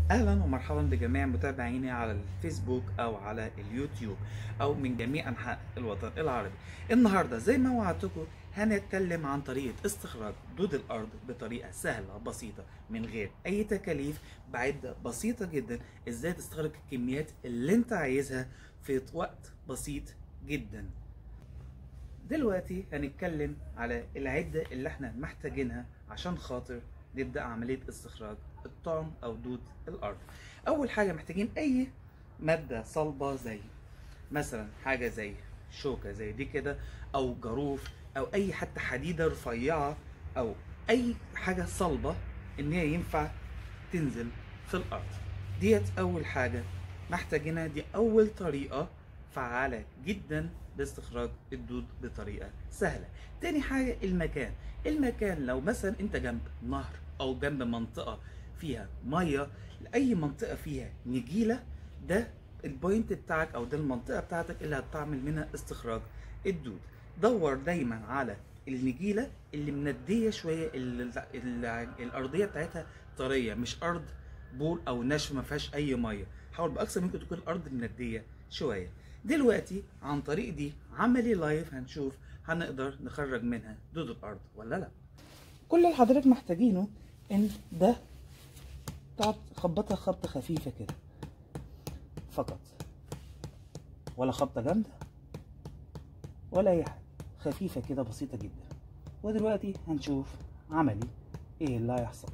اهلا ومرحبا بجميع متابعيني على الفيسبوك او على اليوتيوب او من جميع انحاء الوطن العربي النهارده زي ما وعدتكم هنتكلم عن طريقه استخراج دود الارض بطريقه سهله بسيطه من غير اي تكاليف بعده بسيطه جدا ازاي تستخرج الكميات اللي انت عايزها في وقت بسيط جدا دلوقتي هنتكلم على العدة اللي احنا محتاجينها عشان خاطر نبدأ عملية استخراج الطعم أو دود الأرض أول حاجة محتاجين أي مادة صلبة زي مثلا حاجة زي شوكة زي دي كده أو جاروف أو أي حتى حديدة رفيعة أو أي حاجة صلبة إن هي ينفع تنزل في الأرض ديت أول حاجة محتاجينها دي أول طريقة فعالة جدا لاستخراج الدود بطريقة سهلة تاني حاجة المكان المكان لو مثلا انت جنب نهر او جنب منطقة فيها مية لأي منطقة فيها نجيلة ده البوينت بتاعك او ده المنطقة بتاعتك اللي هتعمل منها استخراج الدود دور دايما على النجيلة اللي مندية شوية اللي اللي الأرضية بتاعتها طرية مش أرض بول أو ناشفة ما فيهاش أي مية حاول بأقصى ممكن تكون الأرض مندية شوية دلوقتي عن طريق دي عملي لايف هنشوف هنقدر نخرج منها دود الارض ولا لا كل اللي حضرتك محتاجينه ان ده تقعد تخبطها خبطه خفيفه كده فقط ولا خبطه جامده ولا اي حاجه خفيفه كده بسيطه جدا ودلوقتي هنشوف عملي ايه اللي هيحصل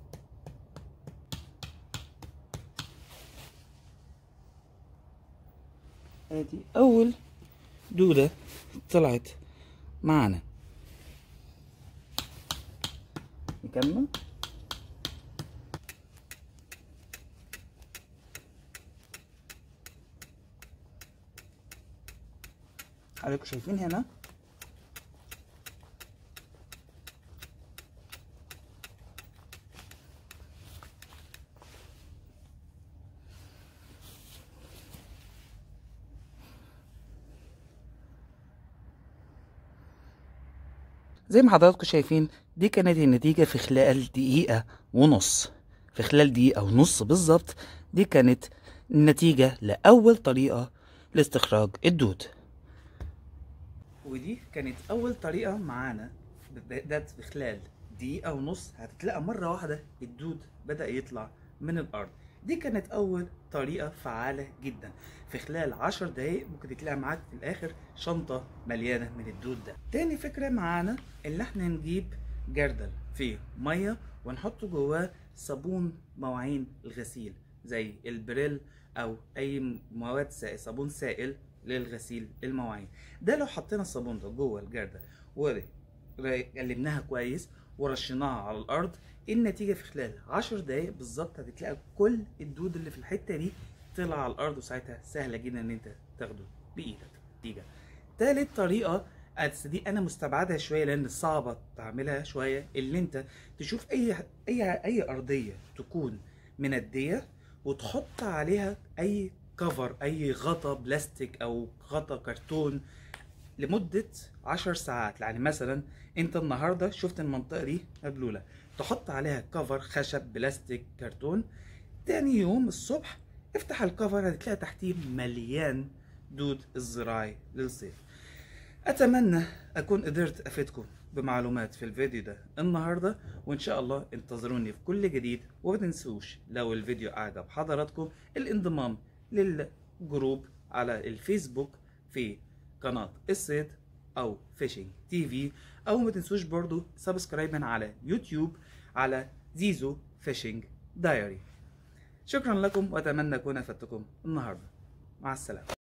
ادي اول دودة طلعت معانا نكمل حضراتكم شايفين هنا زي ما حضراتكم شايفين دي كانت النتيجة في خلال دقيقة ونص في خلال دقيقة ونص بالظبط دي كانت النتيجة لأول طريقة لاستخراج الدود ودي كانت أول طريقة معانا بدأت في خلال دقيقة ونص هتتلاقى مرة واحدة الدود بدأ يطلع من الأرض دي كانت أول طريقة فعالة جدا في خلال عشر دقايق ممكن تلاقي معاك في الآخر شنطة مليانة من الدود ده تاني فكرة معانا اللي احنا نجيب جردل فيه مية ونحط جواه صابون مواعين الغسيل زي البريل أو أي مواد سائل صابون سائل للغسيل المواعين ده لو حطينا الصابون ده جوه الجردل وقلبناها كويس ورشيناها على الأرض النتيجة في خلال عشر دقايق بالظبط هتلاقي كل الدود اللي في الحتة دي طلع على الأرض وساعتها سهلة جدا إن أنت تاخده بإيدك نتيجة تالت طريقة بس دي أنا مستبعدها شوية لأن صعبة تعملها شوية اللي أنت تشوف أي أي أي أرضية تكون مندية وتحط عليها أي كفر أي غطا بلاستيك أو غطا كرتون لمدة عشر ساعات يعني مثلا انت النهارده شفت المنطقة دي مبلولة تحط عليها كفر خشب بلاستيك كرتون تاني يوم الصبح افتح الكفر هتلاقي تحتيه مليان دود الزراعي للصيف اتمنى اكون قدرت افيدكم بمعلومات في الفيديو ده النهارده وان شاء الله انتظروني في كل جديد وما تنسوش لو الفيديو اعجب حضراتكم الانضمام للجروب على الفيسبوك في قناة الصيد أو فيشنج تي في أو ما تنسوش برضو سبسكرايبا على يوتيوب على زيزو فيشنج دايري شكرا لكم وأتمنى أكون أفدتكم النهاردة مع السلامة